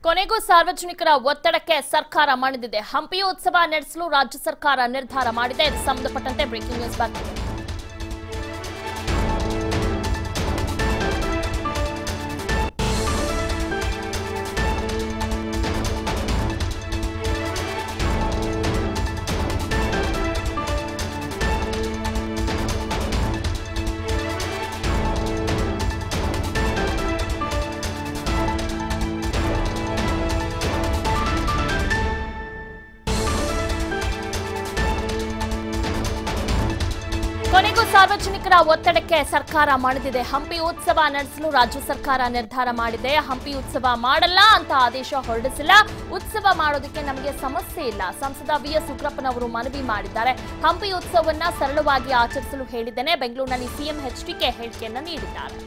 ಕೊನೆಗೂ ಸಾರ್ವಜನಿಕರ ಒತ್ತಡಕ್ಕೆ ಸರ್ಕಾರ ಮಣಿದಿದೆ ಹಂಪಿ ಉತ್ಸವ ನಡೆಸಲು ರಾಜ್ಯ ಸರ್ಕಾರ ನಿರ್ಧಾರ ಮಾಡಿದೆ ಇದು ಸಂಬಂಧಪಟ್ಟಂತೆ ಬ್ರೇಕಿಂಗ್ ನ್ಯೂಸ್ ಬರ್ತಿದೆ ಕೊನೆಗೂ ಸಾರ್ವಜನಿಕರ ಒತ್ತಡಕ್ಕೆ ಸರ್ಕಾರ ಮಣಿದಿದೆ ಹಂಪಿ ಉತ್ಸವ ನಡೆಸಲು ರಾಜ್ಯ ಸರ್ಕಾರ ನಿರ್ಧಾರ ಮಾಡಿದೆ ಹಂಪಿ ಉತ್ಸವ ಮಾಡಲ್ಲ ಅಂತ ಆದೇಶ ಹೊರಡಿಸಿಲ್ಲ ಉತ್ಸವ ಮಾಡೋದಕ್ಕೆ ನಮಗೆ ಸಮಸ್ಯೆ ಇಲ್ಲ ಸಂಸದ ವಿ ಎಸ್ ಉಗ್ರಪ್ಪನವರು ಮನವಿ ಮಾಡಿದ್ದಾರೆ ಹಂಪಿ ಉತ್ಸವವನ್ನ ಸರಳವಾಗಿ ಆಚರಿಸಲು ಹೇಳಿದ್ದೇನೆ ಬೆಂಗಳೂರಿನಲ್ಲಿ ಸಿಎಂ ಎಚ್ಡಿಕೆ ಹೇಳಿಕೆಯನ್ನ ನೀಡಿದ್ದಾರೆ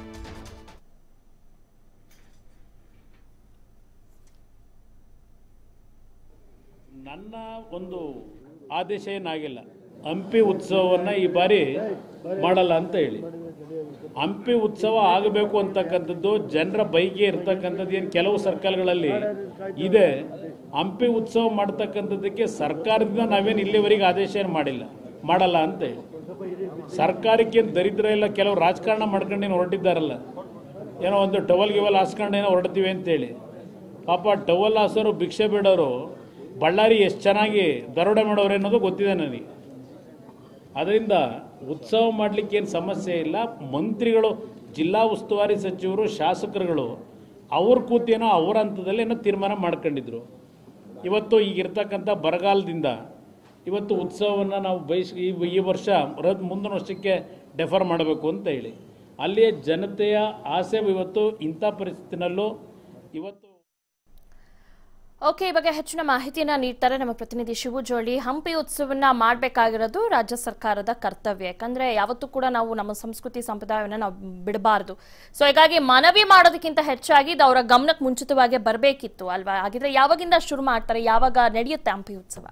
ನನ್ನ ಒಂದು ಆದೇಶ ಏನಾಗಿಲ್ಲ ಹಂಪಿ ಉತ್ಸವವನ್ನು ಈ ಬಾರಿ ಮಾಡಲ್ಲ ಅಂತ ಹೇಳಿ ಹಂಪಿ ಉತ್ಸವ ಆಗಬೇಕು ಅಂತಕ್ಕಂಥದ್ದು ಜನರ ಬೈಗೆ ಇರ್ತಕ್ಕಂಥದ್ದು ಏನು ಕೆಲವು ಸರ್ಕಲ್ಗಳಲ್ಲಿ ಇದೆ ಹಂಪಿ ಉತ್ಸವ ಮಾಡ್ತಕ್ಕಂಥದ್ದಕ್ಕೆ ಸರ್ಕಾರದಿಂದ ನಾವೇನು ಇಲ್ಲಿವರೆಗೆ ಆದೇಶ ಏನು ಮಾಡಿಲ್ಲ ಮಾಡಲ್ಲ ಅಂತ ಹೇಳಿ ಸರ್ಕಾರಕ್ಕೇನು ದರಿದ್ರ ಇಲ್ಲ ಕೆಲವು ರಾಜಕಾರಣ ಮಾಡ್ಕೊಂಡೇನು ಹೊರಟಿದ್ದಾರಲ್ಲ ಏನೋ ಒಂದು ಟವಲ್ ಗಿವಲ್ ಹಾಸ್ಕೊಂಡು ಏನೋ ಹೊರಡ್ತೀವಿ ಅಂತೇಳಿ ಪಾಪ ಟವಲ್ ಹಾಸೋರು ಭಿಕ್ಷೆ ಬಿಡೋರು ಬಳ್ಳಾರಿ ಎಷ್ಟು ಚೆನ್ನಾಗಿ ದರೋಡೆ ಮಾಡೋರು ಅನ್ನೋದು ಗೊತ್ತಿದೆ ನನಗೆ ಅದರಿಂದ ಉತ್ಸವ ಮಾಡಲಿಕ್ಕೆ ಏನು ಸಮಸ್ಯೆ ಇಲ್ಲ ಮಂತ್ರಿಗಳು ಜಿಲ್ಲಾ ಉಸ್ತುವಾರಿ ಸಚಿವರು ಶಾಸಕರುಗಳು ಅವ್ರ ಕೂತೇನೋ ಅವರ ಹಂತದಲ್ಲಿ ಏನೋ ತೀರ್ಮಾನ ಮಾಡ್ಕೊಂಡಿದ್ರು ಇವತ್ತು ಈಗಿರ್ತಕ್ಕಂಥ ಬರಗಾಲದಿಂದ ಇವತ್ತು ಉತ್ಸವವನ್ನು ನಾವು ಬಯಸ್ ಈ ಈ ವರ್ಷ ರದ್ ಮುಂದಿನ ವರ್ಷಕ್ಕೆ ಡೆಫರ್ ಮಾಡಬೇಕು ಅಂತ ಹೇಳಿ ಅಲ್ಲಿಯ ಜನತೆಯ ಆಸೆ ಇವತ್ತು ಇಂಥ ಪರಿಸ್ಥಿತಿನಲ್ಲೂ ಇವತ್ತು ಓಕೆ ಈ ಬಗ್ಗೆ ಹೆಚ್ಚಿನ ಮಾಹಿತಿಯನ್ನ ನೀಡ್ತಾರೆ ನಮ್ಮ ಪ್ರತಿನಿಧಿ ಶಿವು ಜೋಳಿ ಹಂಪಿ ಉತ್ಸವನ್ನ ಮಾಡಬೇಕಾಗಿರೋದು ರಾಜ್ಯ ಸರ್ಕಾರದ ಕರ್ತವ್ಯ ಯಾಕಂದ್ರೆ ಯಾವತ್ತೂ ಕೂಡ ನಾವು ನಮ್ಮ ಸಂಸ್ಕೃತಿ ಸಂಪ್ರದಾಯವನ್ನ ನಾವು ಬಿಡಬಾರದು ಸೊ ಹೀಗಾಗಿ ಮನವಿ ಮಾಡೋದಕ್ಕಿಂತ ಹೆಚ್ಚಾಗಿ ಇದು ಅವರ ಗಮನಕ್ಕೆ ಮುಂಚಿತವಾಗಿ ಬರಬೇಕಿತ್ತು ಅಲ್ವಾ ಹಾಗಿದ್ರೆ ಯಾವಾಗಿಂದ ಶುರು ಮಾಡ್ತಾರೆ ಯಾವಾಗ ನಡೆಯುತ್ತೆ ಹಂಪಿ ಉತ್ಸವ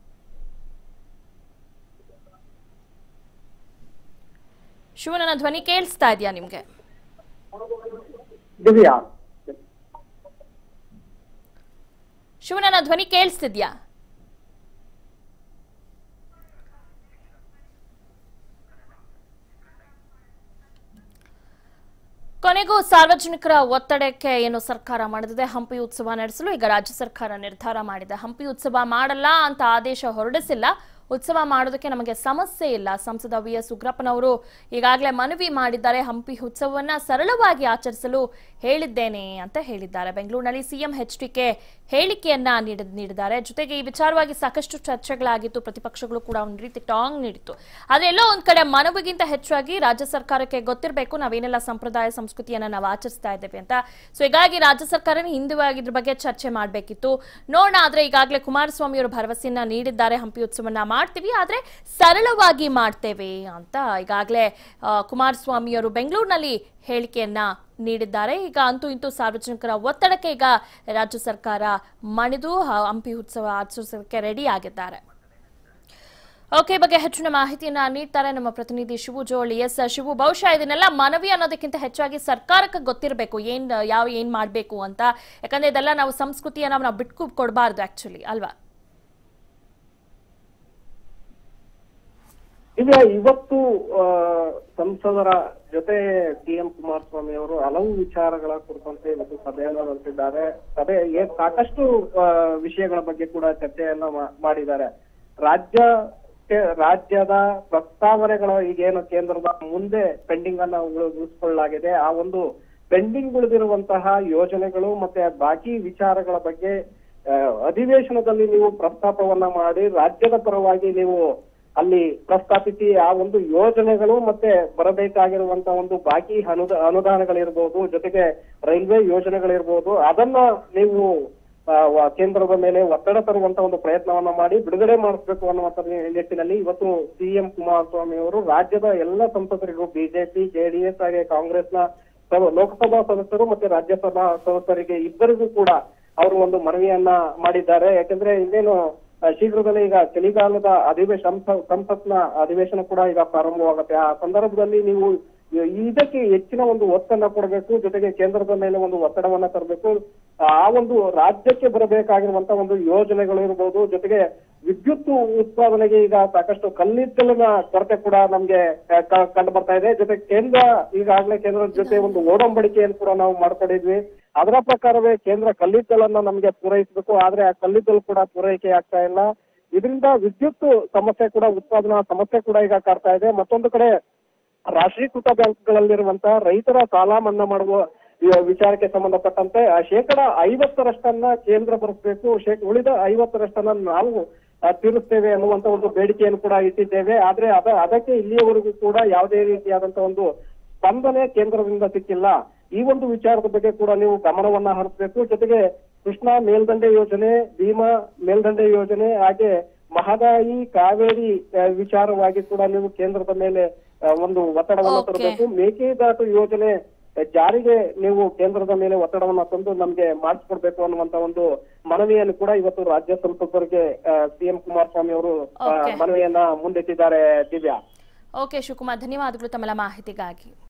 ಶಿವು ನನ್ನ ಧ್ವನಿ ಕೇಳಿಸ್ತಾ ಇದೆಯಾ ನಿಮ್ಗೆ ದಿವ್ಯಾ ಶಿವು ನನ್ನ ಧ್ವನಿ ಕೇಳಿಸ್ತಿದ್ಯಾ ಕೊನೆಗೂ ಸಾರ್ವಜನಿಕರ ಒತ್ತಡಕ್ಕೆ ಏನು ಸರ್ಕಾರ ಮಾಡಿದೆ ಹಂಪಿ ಉತ್ಸವ ನಡೆಸಲು ಈಗ ರಾಜ್ಯ ಸರ್ಕಾರ ನಿರ್ಧಾರ ಮಾಡಿದೆ ಹಂಪಿ ಉತ್ಸವ ಮಾಡಲ್ಲ ಅಂತ ಆದೇಶ ಹೊರಡಿಸಿಲ್ಲ ಉತ್ಸವ ಮಾಡೋದಕ್ಕೆ ನಮಗೆ ಸಮಸ್ಯೆ ಇಲ್ಲ ಸಂಸದ ವಿ ಎಸ್ ಉಗ್ರಪ್ಪನವರು ಈಗಾಗಲೇ ಮನವಿ ಮಾಡಿದ್ದಾರೆ ಹಂಪಿ ಉತ್ಸವವನ್ನ ಸರಳವಾಗಿ ಆಚರಿಸಲು ಹೇಳಿದ್ದೇನೆ ಅಂತ ಹೇಳಿದ್ದಾರೆ ಬೆಂಗಳೂರಿನಲ್ಲಿ ಸಿಎಂ ಎಚ್ಡಿಕೆ ಹೇಳಿಕೆಯನ್ನ ನೀಡ- ನೀಡಿದ್ದಾರೆ ಜೊತೆಗೆ ಈ ವಿಚಾರವಾಗಿ ಸಾಕಷ್ಟು ಚರ್ಚೆಗಳಾಗಿತ್ತು ಪ್ರತಿಪಕ್ಷಗಳು ಕೂಡ ಒಂದು ರೀತಿ ಟಾಂಗ್ ನೀಡಿತ್ತು ಆದ್ರೆ ಎಲ್ಲೋ ಒಂದ್ ಕಡೆ ಮನವಿಗಿಂತ ಹೆಚ್ಚಾಗಿ ರಾಜ್ಯ ಸರ್ಕಾರಕ್ಕೆ ಗೊತ್ತಿರಬೇಕು ನಾವೇನೆಲ್ಲ ಸಂಪ್ರದಾಯ ಸಂಸ್ಕೃತಿಯನ್ನ ನಾವು ಆಚರಿಸ್ತಾ ಇದ್ದೇವೆ ಅಂತ ಸೊ ಹೀಗಾಗಿ ರಾಜ್ಯ ಸರ್ಕಾರ ಹಿಂದುವಾಗಿ ಇದ್ರ ಬಗ್ಗೆ ಚರ್ಚೆ ಮಾಡಬೇಕಿತ್ತು ನೋಡೋಣ ಆದ್ರೆ ಈಗಾಗಲೇ ಕುಮಾರಸ್ವಾಮಿ ಅವರು ಭರವಸೆಯನ್ನ ನೀಡಿದ್ದಾರೆ ಹಂಪಿ ಉತ್ಸವನ ಮಾಡ್ತೀವಿ ಆದ್ರೆ ಸರಳವಾಗಿ ಮಾಡ್ತೇವೆ ಅಂತ ಈಗಾಗಲೇ ಕುಮಾರಸ್ವಾಮಿ ಅವರು ಬೆಂಗಳೂರಿನಲ್ಲಿ ಹೇಳಿಕೆಯನ್ನ ನೀಡಿದ್ದಾರೆ ಈಗ ಅಂತೂ ಇಂತೂ ಸಾರ್ವಜನಿಕರ ಒತ್ತಡಕ್ಕೆ ಈಗ ರಾಜ್ಯ ಸರ್ಕಾರ ಮಣಿದು ಹ- ಹಂಪಿ ಉತ್ಸವ ಆಚರಿಸೋದಕ್ಕೆ ರೆಡಿ ಆಗಿದ್ದಾರೆ ಓಕೆ ಈ ಬಗ್ಗೆ ಹೆಚ್ಚಿನ ಮಾಹಿತಿಯನ್ನ ನೀಡ್ತಾರೆ ನಮ್ಮ ಪ್ರತಿನಿಧಿ ಶಿವು ಜೋಳಿ ಎಸ್ ಶಿವು ಬಹುಶಃ ಇದನ್ನೆಲ್ಲ ಮನವಿ ಅನ್ನೋದಕ್ಕಿಂತ ಹೆಚ್ಚಾಗಿ ಸರ್ಕಾರಕ್ಕೆ ಗೊತ್ತಿರಬೇಕು ಏನ್ ಯಾವ ಏನ್ ಮಾಡಬೇಕು ಅಂತ ಯಾಕಂದ್ರೆ ಇದೆಲ್ಲ ನಾವು ಸಂಸ್ಕೃತಿಯನ್ನ ನಾವು ಬಿಟ್ಕು ಕೊಡಬಾರ್ದು ಆಕ್ಚುಲಿ ಅಲ್ವಾ ದಿವ್ಯಾ ಇವತ್ತು ಆ, ಸಂಸದರ ಜೊತೆ ಸಿಎಂ ಕುಮಾರಸ್ವಾಮಿ ಅವರು ಹಲವು ವಿಚಾರಗಳ ಕುರಿತಂತೆ ಇವತ್ತು ಸಭೆಯನ್ನು ನಡೆಸಿದ್ದಾರೆ ಸಭೆ ಏ- ಸಾಕಷ್ಟು ಆ, ವಿಷಯಗಳ ಬಗ್ಗೆ ಕೂಡ ಚರ್ಚೆಯನ್ನ ಮಾ- ಮಾಡಿದ್ದಾರೆ ರಾಜ್ಯ ರಾಜ್ಯದ ಪ್ರಸ್ತಾವನೆಗಳ ಈಗೇನು ಕೇಂದ್ರದ ಮುಂದೆ ಪೆಂಡಿಂಗ್ ಅನ್ನ ಉಳಿಸಿಕೊಳ್ಳಲಾಗಿದೆ ಆ ಒಂದು ಪೆಂಡಿಂಗ್ ಉಳಿದಿರುವಂತಹ ಯೋಜನೆಗಳು ಮತ್ತೆ ಬಾಕಿ ವಿಚಾರಗಳ ಬಗ್ಗೆ ಆ, ಅಧಿವೇಶನದಲ್ಲಿ ನೀವು ಪ್ರಸ್ತಾಪವನ್ನ ಮಾಡಿ ರಾಜ್ಯದ ಪರವಾಗಿ ನೀವು ಅಲ್ಲಿ ಪ್ರಸ್ತಾಪಿಸಿ ಆ ಒಂದು ಯೋಜನೆಗಳು ಮತ್ತೆ ಬರಬೇಕಾಗಿರುವಂತ ಒಂದು ಬಾಕಿ ಅನುದ ಅನುದಾನಗಳಿರ್ಬೋದು ಜೊತೆಗೆ ರೈಲ್ವೆ ಯೋಜನೆಗಳಿರ್ಬೋದು ಅದನ್ನ ನೀವು ಆ, ವ- ಕೇಂದ್ರದ ಮೇಲೆ ಒತ್ತಡ ತರುವಂತ ಒಂದು ಪ್ರಯತ್ನವನ್ನ ಮಾಡಿ ಬಿಡುಗಡೆ ಮಾಡಿಸ್ಬೇಕು ಅನ್ನುವಂತ ನಿ- ನಿಟ್ಟಿನಲ್ಲಿ ಇವತ್ತು ಸಿಎಂ ಕುಮಾರಸ್ವಾಮಿ ಅವರು ರಾಜ್ಯದ ಎಲ್ಲ ಸಂಸದರಿಗೂ ಬಿಜೆಪಿ ಜೆಡಿಎಸ್ ಹಾಗೆ ಕಾಂಗ್ರೆಸ್ನ ಸಭ- ಲೋಕಸಭಾ ಸದಸ್ಯರು ಮತ್ತೆ ರಾಜ್ಯಸಭಾ ಸದಸ್ಯರಿಗೆ ಇಬ್ಬರಿಗೂ ಕೂಡ ಅವರು ಒಂದು ಮನವಿಯನ್ನ ಮಾಡಿದ್ದಾರೆ ಯಾಕಂದ್ರೆ ಇನ್ನೇನು ಆ, ಶೀಘ್ರದಲ್ಲೇ ಈಗ ಚಳಿಗಾಲದ ಅಧಿವೇಶನ ಸಂಸ- ಸಂಸತ್ನ ಅಧಿವೇಶನ ಕೂಡ ಈಗ ಪ್ರಾರಂಭವಾಗುತ್ತೆ ಆ ಸಂದರ್ಭದಲ್ಲಿ ನೀವು ಇದಕ್ಕೆ ಹೆಚ್ಚಿನ ಒಂದು ಒತ್ತನ್ನ ಕೊಡಬೇಕು ಜೊತೆಗೆ ಕೇಂದ್ರದ ಮೇಲೆ ಒಂದು ಒತ್ತಡವನ್ನ ತರಬೇಕು ಆ ಒಂದು ರಾಜ್ಯಕ್ಕೆ ಬರಬೇಕಾಗಿರುವಂತ ಒಂದು ಯೋಜನೆಗಳು ಇರ್ಬೋದು ಜೊತೆಗೆ ವಿದ್ಯುತ್ ಉತ್ಪಾದನೆಗೆ ಈಗ ಸಾಕಷ್ಟು ಕಲ್ಲಿದ್ದಲಿನ ಕೊರತೆ ಕೂಡ ನಮ್ಗೆ ಆ, ಕ- ಕಂಡು ಬರ್ತಾ ಇದೆ ಜೊತೆಗೆ ಕೇಂದ್ರ ಈಗಾಗಲೇ ಕೇಂದ್ರದ ಜೊತೆ ಒಂದು ಒಡಂಬಡಿಕೆಯನ್ನು ಕೂಡ ನಾವು ಮಾಡ್ಕೊಂಡಿದ್ವಿ ಅದರ ಪ್ರಕಾರವೇ ಕೇಂದ್ರ ಕಲ್ಲಿದ್ದಲನ್ನ ನಮ್ಗೆ ಪೂರೈಸಬೇಕು ಆದ್ರೆ ಆ ಕಲ್ಲಿದ್ದಲು ಕೂಡ ಪೂರೈಕೆ ಆಗ್ತಾ ಇಲ್ಲ ಇದರಿಂದ ವಿದ್ಯುತ್ ಸಮಸ್ಯೆ ಕೂಡ ಉತ್ಪಾದನಾ ಸಮಸ್ಯೆ ಕೂಡ ಈಗ ಕಾಡ್ತಾ ಇದೆ ಮತ್ತೊಂದು ಕಡೆ ರಾಷ್ಟ್ರೀಕೃತ ಬ್ಯಾಂಕ್ಗಳಲ್ಲಿರುವಂತಹ ರೈತರ ಸಾಲ ಮನ್ನಾ ಮಾಡುವ ಈ ವಿಚಾರಕ್ಕೆ ಸಂಬಂಧಪಟ್ಟಂತೆ ಆ ಶೇಕಡ ಐವತ್ತರಷ್ಟನ್ನ ಕೇಂದ್ರ ಭರಿಸಬೇಕು ಶೇ ಉಳಿದ ಐವತ್ತರಷ್ಟನ್ನ ನಾವು ಆ, ತೀರಿಸ್ತೇವೆ ಅನ್ನುವಂತ ಒಂದು ಬೇಡಿಕೆಯನ್ನು ಕೂಡ ಇಟ್ಟಿದ್ದೇವೆ ಆದ್ರೆ ಅದ ಅದಕ್ಕೆ ಇಲ್ಲಿಯವರೆಗೂ ಕೂಡ ಯಾವುದೇ ರೀತಿಯಾದಂತ ಒಂದು ಸ್ಪಂದನೆ ಕೇಂದ್ರದಿಂದ ಸಿಕ್ಕಿಲ್ಲ ಈ ಒಂದು ವಿಚಾರದ ಬಗ್ಗೆ ಕೂಡ ನೀವು ಗಮನವನ್ನ ಹರಿಸಬೇಕು ಜೊತೆಗೆ ಕೃಷ್ಣಾ ಮೇಲ್ದಂಡೆ ಯೋಜನೆ ಭೀಮಾ ಮೇಲ್ದಂಡೆ ಯೋಜನೆ ಹಾಗೆ ಮಹದಾಯಿ ಕಾವೇರಿ ಆ, ವಿಚಾರವಾಗಿ ಕೂಡ ನೀವು ಕೇಂದ್ರದ ಮೇಲೆ ಆ, ಒಂದು ಒತ್ತಡವನ್ನು Okay. ತರಬೇಕು ಮೇಕೆದಾಟು ಯೋಜನೆ ಜಾರಿಗೆ ನೀವು ಕೇಂದ್ರದ ಮೇಲೆ ಒತ್ತಡವನ್ನ ತಂದು ನಮ್ಗೆ ಮಾಡಿಸ್ಕೊಡ್ಬೇಕು ಅನ್ನುವಂತ ಒಂದು ಮನವಿಯನ್ನು ಕೂಡ ಇವತ್ತು ರಾಜ್ಯ ಸಂಸದರಿಗೆ ಸಿಎಂ ಕುಮಾರಸ್ವಾಮಿ ಅವರು ಆ, Okay. ಮನವಿಯನ್ನ ಮುಂದಿಟ್ಟಿದ್ದಾರೆ ದಿವ್ಯಾ ಓಕೆ ಶಿವಕುಮಾರ್ ಧನ್ಯವಾದಗಳು ತಮ್ಮೆಲ್ಲ ಮಾಹಿತಿಗಾಗಿ